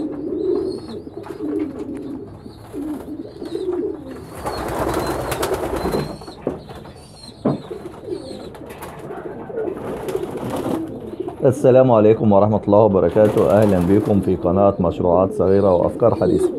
السلام عليكم ورحمة الله وبركاته أهلا بكم في قناة مشروعات صغيرة وأفكار حديثة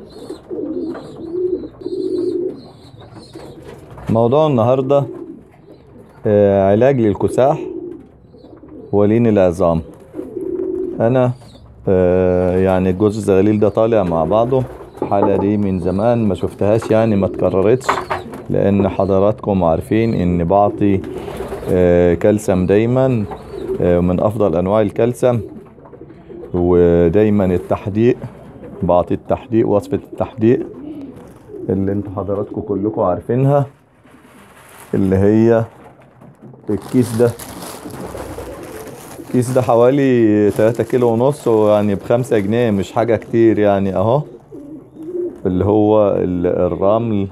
موضوع النهاردة آه، علاج للكساح ولين العظام أنا آه، يعني الجوز الزغليل ده طالع مع بعضه الحالة دي من زمان ما شفتهاش يعني ما اتكررتش لأن حضراتكم عارفين إن بعطي آه، كالسيوم دايما آه، من أفضل أنواع الكالسيوم ودايما التحديق بعطي التحديق وصفة التحديق اللي انتوا حضراتكم كلكم عارفينها اللي هي الكيس ده الكيس ده حوالي 3 كيلو ونص ويعني بخمسة جنيه مش حاجة كتير يعني اهو اللي هو ال- الرمل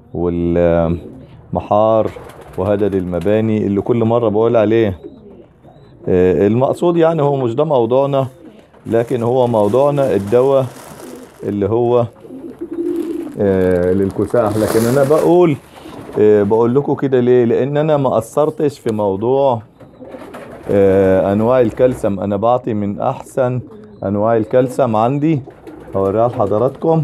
والمحار وهدد المباني اللي كل مرة بقول عليه آه، المقصود يعني هو مش ده موضوعنا لكن هو موضوعنا الدواء اللي هو آه، للكساح لكن انا بقول آه، بقول لكم كده ليه لان انا ما قصرتش في موضوع آه، انواع الكالسيوم انا بعطي من احسن انواع الكالسيوم عندي هوريها لحضراتكم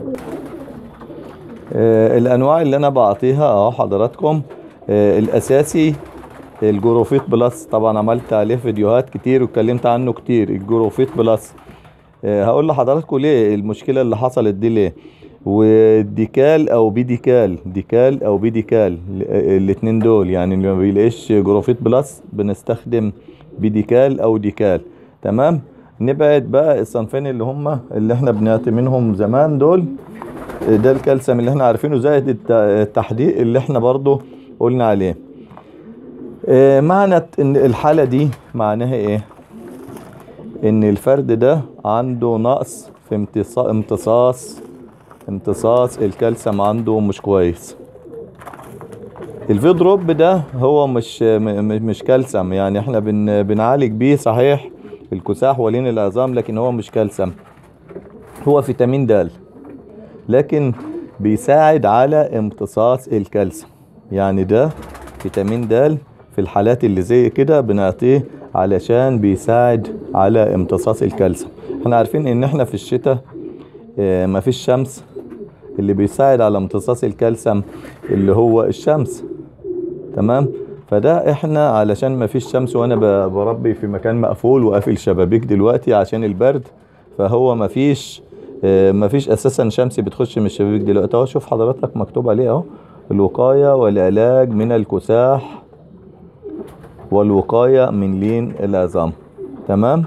آه، الانواع اللي انا بعطيها اهو حضراتكم آه، الاساسي الجروفيت بلس طبعا عملت عليه فيديوهات كتير واتكلمت عنه كتير الجروفيت بلس آه، هقول لحضراتكم ليه المشكله اللي حصلت دي ليه والديكال او بيديكال ديكال او بيديكال ال- الاتنين دول يعني اللي ما بيلاقيش جروفيت بلس بنستخدم بيديكال او ديكال تمام نبعد بقى الصنفين اللي هم اللي احنا بنعطي منهم زمان دول ده الكالسيوم اللي احنا عارفينه زائد الت- التحديق اللي احنا برضو قلنا عليه آه، معنى ان الحالة دي معناها ايه ان الفرد ده عنده نقص في امتصاص امتصاص امتصاص الكالسيوم عنده مش كويس الفي دروب ده هو مش م- م- مش كالسيوم يعني احنا بن بنعالج بيه صحيح الكساح ولين العظام لكن هو مش كالسيوم هو فيتامين د لكن بيساعد على امتصاص الكالسيوم يعني ده فيتامين د في الحالات اللي زي كده بنعطيه علشان بيساعد على امتصاص الكالسيوم احنا عارفين ان احنا في الشتاء اه، مفيش شمس اللي بيساعد على امتصاص الكالسيوم اللي هو الشمس تمام فده احنا علشان مفيش شمس وانا ب- بربي في مكان مقفول وقافل شبابيك دلوقتي عشان البرد فهو مفيش اه، مفيش اساسا شمس بتخش من الشبابيك دلوقتي اهو شوف حضرتك مكتوب عليه اهو الوقاية والعلاج من الكساح والوقاية من لين العظام تمام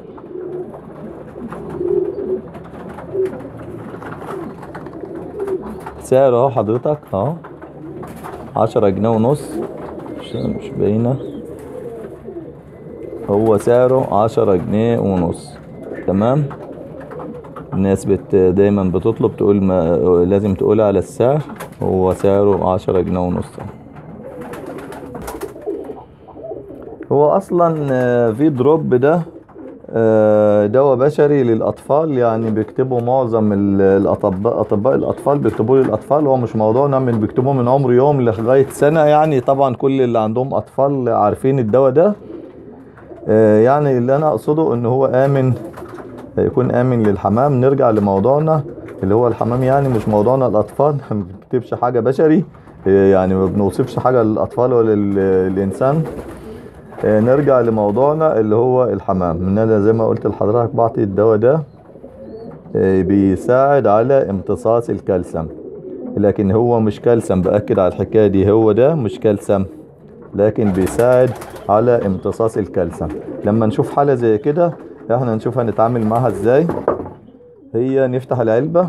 سعر اهو حضرتك اهو عشرة جنيه ونص مش مش باينة هو سعره عشرة جنيه ونص تمام الناس بت دايما بتطلب تقول ما لازم تقول على السعر هو سعره عشرة جنيه ونص هو اصلا آه، في دروب ده آه، دواء بشري للاطفال يعني بيكتبوا معظم ال- الاطباء اطباء الاطفال بيكتبوا للاطفال هو مش موضوعنا من بيكتبوه من عمر يوم لغايه سنه يعني طبعا كل اللي عندهم اطفال عارفين الدواء ده آه، يعني اللي انا اقصده ان هو امن يكون امن للحمام نرجع لموضوعنا اللي هو الحمام يعني مش موضوعنا الاطفال ما بنكتبش حاجه بشري آه، يعني ما بنوصفش حاجه للاطفال ولا للانسان آه، نرجع لموضوعنا اللي هو الحمام ان انا زي ما قلت لحضرتك بعطي الدواء ده آه، بيساعد على امتصاص الكالسيوم لكن هو مش كالسيوم باكد على الحكايه دي هو ده مش كالسيوم لكن بيساعد على امتصاص الكالسيوم لما نشوف حاله زي كده احنا نشوف هنتعامل معاها ازاي هي نفتح العلبه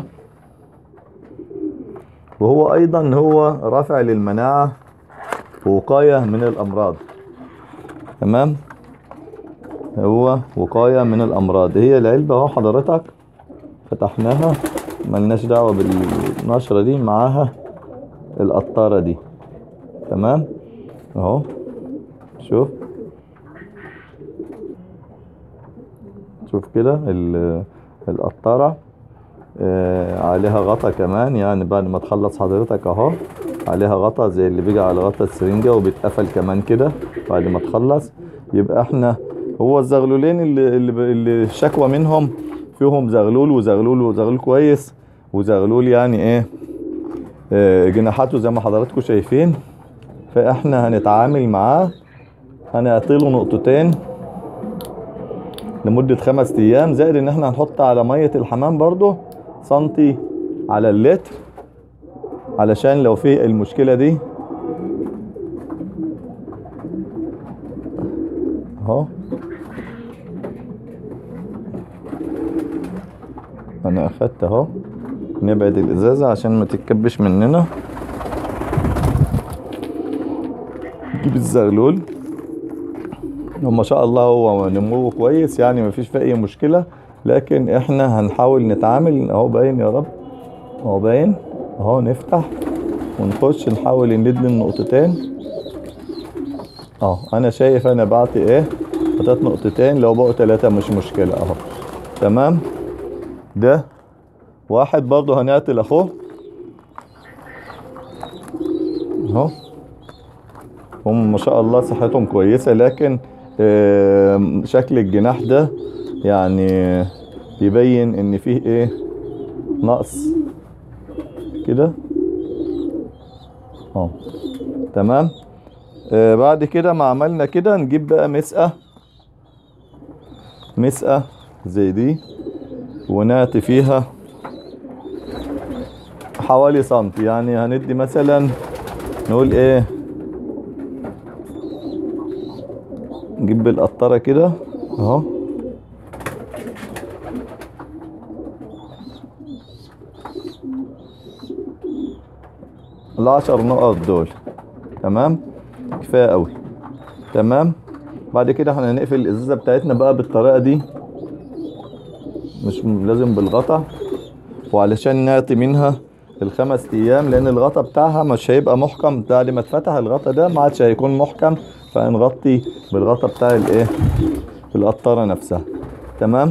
وهو ايضا هو رافع للمناعه ووقايه من الامراض تمام هو وقاية من الأمراض هي العلبة اهو حضرتك فتحناها ملناش دعوة بالنشرة دي معاها القطارة دي تمام اهو شوف شوف كده ال- القطرة آه عليها غطا كمان يعني بعد ما تخلص حضرتك اهو عليها غطا زي اللي بيجي على غطا السرنجة وبيتقفل كمان كده بعد ما تخلص يبقى احنا هو الزغلولين اللي, اللي, اللي الشكوى منهم فيهم زغلول وزغلول وزغلول كويس وزغلول يعني ايه آه جناحاته زي ما حضراتكم شايفين فاحنا هنتعامل معاه هنعطيله نقطتين لمدة خمس ايام زائد ان احنا هنحط على مية الحمام برضو سنتي على اللتر علشان لو في المشكلة دي اهو انا اخدت اهو نبعد الازازة عشان ما تتكبش مننا نجيب الزغلول وما شاء الله هو نموه كويس يعني مفيش فيه اي مشكلة لكن احنا هنحاول نتعامل اهو باين يا رب اهو باين اهو نفتح ونخش نحاول ندي النقطتين اهو انا شايف انا بعطي ايه حطيت نقطتين لو بقوا ثلاثة مش مشكلة اهو تمام ده واحد برضه هنعطي لاخوه اهو هم ما شاء الله صحتهم كويسة لكن آه شكل الجناح ده يعني يبين ان فيه ايه نقص كده اه تمام آه بعد كده ما عملنا كده نجيب بقى مسقة مسقة زي دي ونعطي فيها حوالي سنتي يعني هندي مثلا نقول ايه نجيب بالقطرة كده اهو العشر نقط دول تمام كفاية قوي تمام بعد كده احنا هنقفل الازازة بتاعتنا بقى بالطريقة دي مش لازم بالغطا وعلشان نعطي منها الخمس ايام لان الغطا بتاعها مش هيبقى محكم بعد ما اتفتح الغطا ده ما عادش هيكون محكم فهنغطي بالغطا بتاع الايه القطاره نفسها تمام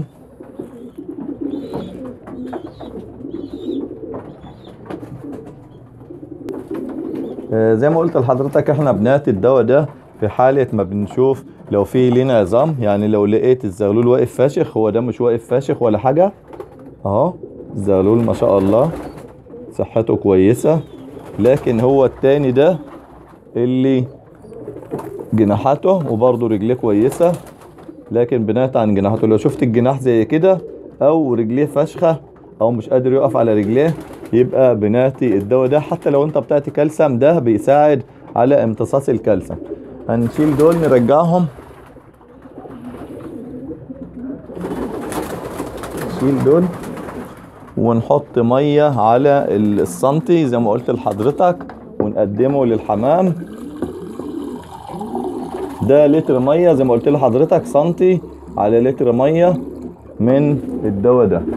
آه زي ما قلت لحضرتك احنا بنعطي الدواء ده في حالة ما بنشوف لو في لنا عظام يعني لو لقيت الزغلول واقف فاشخ هو ده مش واقف فاشخ ولا حاجة اهو الزغلول ما شاء الله صحته كويسة لكن هو التاني ده اللي جناحاته وبرضه رجليه كويسة لكن بنات عن جناحاته لو شفت الجناح زي كده او رجليه فاشخة او مش قادر يقف على رجليه يبقى بناتي الدواء ده حتى لو انت بتاعتي كالسيوم ده بيساعد على امتصاص الكالسيوم هنشيل دول نرجعهم نشيل دول ونحط مية على السنتي زي ما قلت لحضرتك ونقدمه للحمام ده لتر مية زي ما قلت لحضرتك سنتي على لتر مية من الدواء ده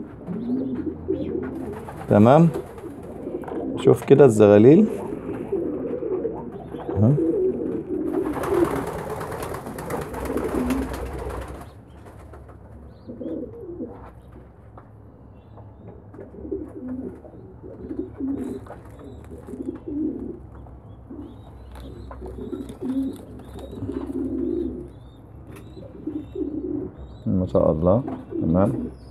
تمام شوف كده الزغاليل أهو. ما شاء الله تمام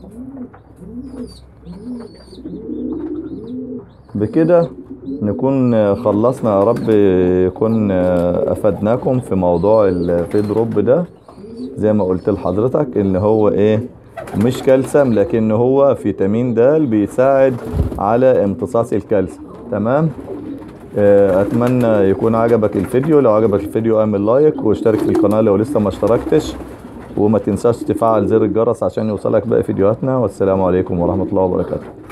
بكده نكون خلصنا يا رب يكون افدناكم في موضوع الفيد روب ده زي ما قلت لحضرتك ان هو ايه مش كالسيوم لكن هو فيتامين د بيساعد على امتصاص الكالسيوم تمام آه، اتمنى يكون عجبك الفيديو لو عجبك الفيديو اعمل لايك واشترك في القناة لو لسه ما اشتركتش وما تنساش تفعل زر الجرس عشان يوصلك باقي فيديوهاتنا والسلام عليكم ورحمة الله وبركاته